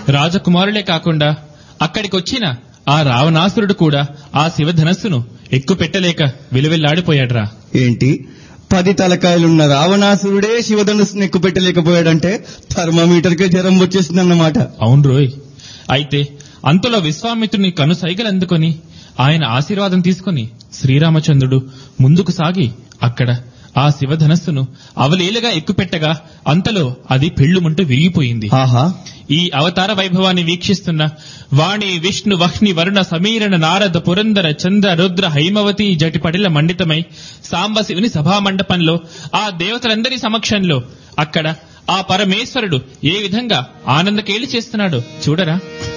రాజకుమారులే కాకుండా అక్కడికొచ్చిన ఆ రావణాసురుడు కూడా ఆ శివధనస్సును ఎక్కుపెట్టలేక విలువెల్లాడిపోయాడ్రా ఏంటి పది తలకాయలున్న రావణాసురుడే శివధనుస్సును ఎక్కువ పెట్టలేకపోయాడంటే థర్మామీటర్కే జ్వరం వచ్చేసిందన్నమాట అవును రోయ్ అయితే అంతలో విశ్వామిత్రుని కనుసైగలందుకొని ఆయన ఆశీర్వాదం తీసుకొని శ్రీరామచంద్రుడు ముందుకు సాగి అక్కడ ఆ శివధనస్సును అవలీలగా ఎక్కుపెట్టగా అంతలో అది పెళ్లుమంటూ విరిగిపోయింది ఆహా ఈ అవతార వైభవాన్ని వీక్షిస్తున్న వాణి విష్ణు వహ్ని వరుణ సమీరణ నారద పురందర చంద్ర రుద్ర హైమవతి జటిపటిల మండితమై సాంబశివుని సభామండపంలో ఆ దేవతలందరి సమక్షంలో అక్కడ ఆ పరమేశ్వరుడు ఏ విధంగా ఆనందకేలి చేస్తున్నాడో చూడరా